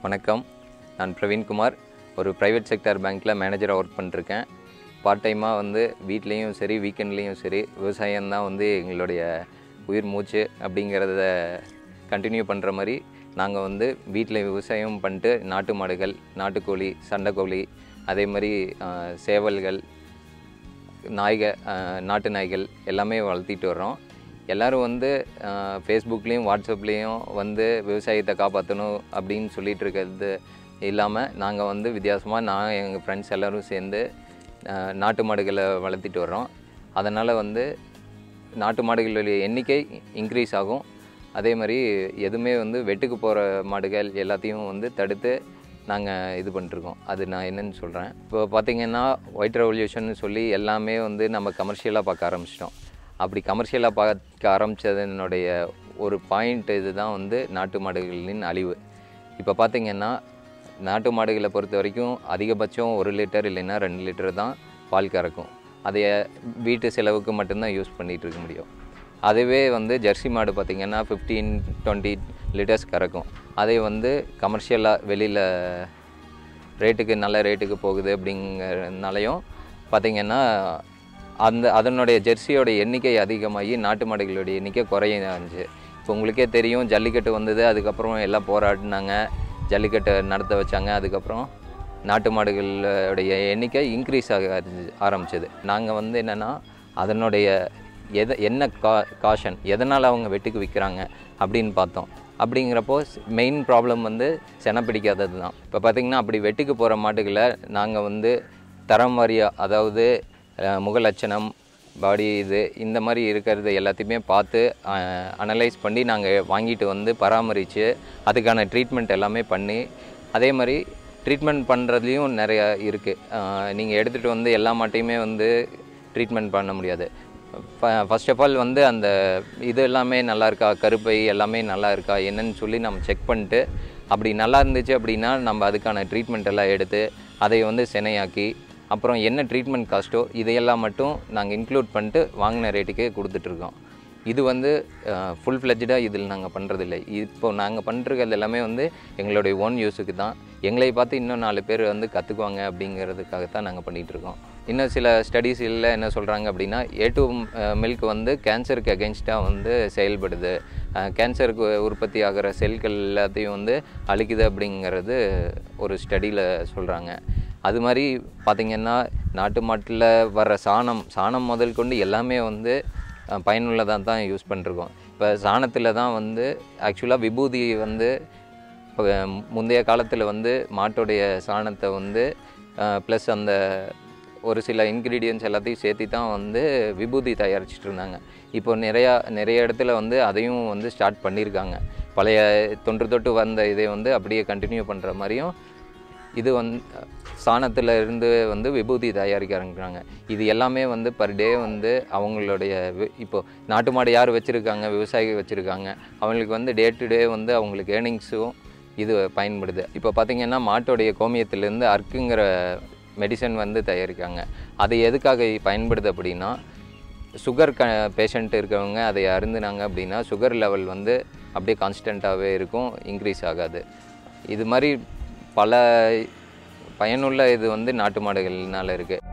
வணக்கம் நான் பிரவீன்குமார் ஒரு ப்ரைவேட் செக்டார் பேங்க்கில் மேனேஜராக ஒர்க் பண்ணிருக்கேன் பார்ட் டைமாக வந்து வீட்லேயும் சரி வீக்கெண்ட்லேயும் சரி விவசாயம்தான் வந்து எங்களுடைய உயிர் மூச்சு அப்படிங்கிறத கண்டினியூ பண்ணுற மாதிரி நாங்கள் வந்து வீட்டில் விவசாயம் பண்ணிட்டு நாட்டு மாடுகள் நாட்டுக்கோழி சண்டைக்கோழி அதே மாதிரி ஆஹ், சேவல்கள் நாய்கள் ஆஹ், நாட்டு நாய்கள் எல்லாமே வளர்த்திட்டு வர்றோம் எல்லோரும் வந்து ஃபேஸ்புக்லேயும் வாட்ஸ்அப்லேயும் வந்து விவசாயத்தை காப்பாற்றணும் அப்படின்னு சொல்லிட்டு இருக்கிறது இல்லாமல் நாங்கள் வந்து வித்தியாசமாக நான் எங்கள் ஃப்ரெண்ட்ஸ் எல்லோரும் சேர்ந்து ஆஹ், நாட்டு மாடுகளை வளர்த்திட்டு வர்றோம் அதனால் வந்து நாட்டு மாடுகளுடைய எண்ணிக்கை இன்க்ரீஸ் ஆகும் அதே மாதிரி எதுவுமே வந்து வெட்டுக்கு போகிற மாடுகள் எல்லாத்தையும் வந்து தடுத்து நாங்கள் இது பண்ணிருக்கோம் அது நான் என்னன்னு சொல்கிறேன் இப்போ பார்த்தீங்கன்னா ஒயிட் ரெவல்யூஷன் சொல்லி எல்லாமே வந்து நம்ம கமர்ஷியலாக பார்க்க ஆரம்பிச்சிட்டோம் அப்படி கமர்ஷியலாக பார்க்க ஆரம்பித்ததனுடைய ஒரு பாயிண்ட் இதுதான் வந்து நாட்டு மாடுகளின் அழிவு இப்போ பார்த்தீங்கன்னா நாட்டு மாடுகளை பொறுத்த வரைக்கும் அதிகபட்சம் ஒரு லிட்டர் இல்லைன்னா ரெண்டு லிட்டர் தான் பால் கறக்கும் அதை வீட்டு செலவுக்கு மட்டும்தான் யூஸ் பண்ணிகிட்டு இருக்க முடியும் அதுவே வந்து ஜெர்சி மாடு பார்த்திங்கன்னா ஃபிஃப்டீன் டுவெண்ட்டி லிட்டர்ஸ் கறக்கும் அதை வந்து கமர்ஷியலாக வெளியில் ரேட்டுக்கு நல்ல ரேட்டுக்கு போகுது அப்படிங்கிறனாலையும் பார்த்திங்கன்னா அந்த அதனுடைய ஜெர்சியோட எண்ணிக்கை அதிகமாகி நாட்டு மாடுகளுடைய எண்ணிக்கை குறைஞ்சி இப்போ உங்களுக்கே தெரியும் ஜல்லிக்கட்டு வந்தது அதுக்கப்புறம் எல்லாம் போராடினாங்க ஜல்லிக்கட்டை நடத்த வச்சாங்க அதுக்கப்புறம் நாட்டு மாடுகளுடைய எண்ணிக்கை இன்க்ரீஸ் ஆக ஆரம்பிச்சு- ஆரம்பிச்சது நாங்கள் வந்து என்னென்னா அதனுடைய எதை என்ன கா காஷன் எதனால் அவங்க வெட்டுக்கு விற்கிறாங்க அப்படின்னு பார்த்தோம் அப்படிங்கிறப்போ மெயின் ப்ராப்ளம் வந்து செனை பிடிக்காதது தான் இப்போ பார்த்திங்கன்னா அப்படி வெட்டுக்கு போகிற மாட்டுகளை நாங்கள் வந்து தரம் வாரியாக அதாவது அஹ், முக லட்சணம் பாடி இது இந்த மாதிரி இருக்கிறது எல்லாத்தையுமே பார்த்து அனலைஸ் பண்ணி நாங்கள் வாங்கிட்டு வந்து பராமரித்து அதுக்கான ட்ரீட்மெண்ட் எல்லாமே பண்ணி அதே மாதிரி ட்ரீட்மெண்ட் பண்ணுறதுலையும் நிறையா இருக்குது நீங்கள் எடுத்துகிட்டு வந்து எல்லா மாட்டையுமே வந்து ட்ரீட்மெண்ட் பண்ண முடியாது ஃபர்ஸ்ட் ஆஃப் ஆல் வந்து அந்த இது எல்லாமே நல்லா இருக்கா கருப்பை எல்லாமே நல்லா இருக்கா என்னன்னு சொல்லி நம்ம செக் பண்ணிட்டு அப்படி நல்லா இருந்துச்சு அப்படின்னா நம்ம அதுக்கான ட்ரீட்மெண்ட் எல்லாம் எடுத்து அதை வந்து சினையாக்கி அப்புறம் என்ன ட்ரீட்மெண்ட் காஸ்ட்டோ இதையெல்லாம் மட்டும் நாங்கள் இன்க்ளூட் பண்ணிட்டு வாங்கின ரேட்டுக்கே கொடுத்துட்ருக்கோம் இது வந்து ஃபுல் ஃப்ளெஜ்டாக இதில் நாங்கள் பண்ணுறதில்ல இப்போ நாங்கள் பண்ணுறது எல்லாமே வந்து எங்களுடைய ஓன் யூஸுக்கு தான் எங்களை பார்த்து இன்னும் நாலு பேர் வந்து கற்றுக்குவாங்க அப்படிங்கிறதுக்காகத்தான் நாங்கள் பண்ணிகிட்ருக்கோம் இன்னும் சில ஸ்டடீஸில் என்ன சொல்கிறாங்க அப்படின்னா ஏ டூ மில்க் வந்து கேன்சருக்கு அகென்ஸ்டாக வந்து செயல்படுது கேன்சருக்கு உற்பத்தி ஆகிற செல்கள் எல்லாத்தையும் வந்து அழிக்குது அப்படிங்கிறது ஒரு ஸ்டடியில் சொல்கிறாங்க அது மாதிரி பார்த்திங்கன்னா நாட்டு மாட்டில் வர்ற சாணம் சாணம் முதல் கொண்டு எல்லாமே வந்து பயனுள்ளதாக தான் யூஸ் பண்ணிருக்கோம் இப்போ சாணத்தில் தான் வந்து ஆக்சுவலாக விபூதி வந்து இப்போ முந்தைய காலத்தில் வந்து மாட்டோடைய சாணத்தை வந்து ப்ளஸ் அந்த ஒரு சில இன்க்ரீடியன்ஸ் எல்லாத்தையும் சேர்த்து தான் வந்து விபூதி தயாரிச்சிட்டு இருந்தாங்க இப்போ நிறையா நிறைய இடத்துல வந்து அதையும் வந்து ஸ்டார்ட் பண்ணியிருக்காங்க பழைய தொன்று தொட்டு வந்த இதை வந்து அப்படியே கண்டினியூ பண்ணுற மாதிரியும் இது வந்து சாணத்தில் இருந்து வந்து விபூதி தயாரிக்க ஆரம்பிக்கிறாங்க இது எல்லாமே வந்து பர் டே வந்து அவங்களுடைய வி- இப்போ நாட்டு மாடு யார் வச்சுருக்காங்க விவசாயி வச்சுருக்காங்க அவங்களுக்கு வந்து டே டு டே வந்து அவங்களுக்கு ஏர்னிங்ஸும் இது பயன்படுது இப்போ பார்த்திங்கன்னா மாட்டோடைய கோமியத்திலேருந்து அர்க்குங்கிற மெடிசன் வந்து தயாரிக்காங்க அது எதுக்காக பயன்படுது அப்படின்னா சுகர் க பேஷண்ட் இருக்கவங்க அதை அருந்துனாங்க அப்படின்னா சுகர் லெவல் வந்து அப்படியே கான்ஸ்டண்ட்டாகவே இருக்கும் இன்க்ரீஸ் ஆகாது இது மாதிரி பல பயனுள்ள இது வந்து நாட்டு மாடுகள்னால இருக்குது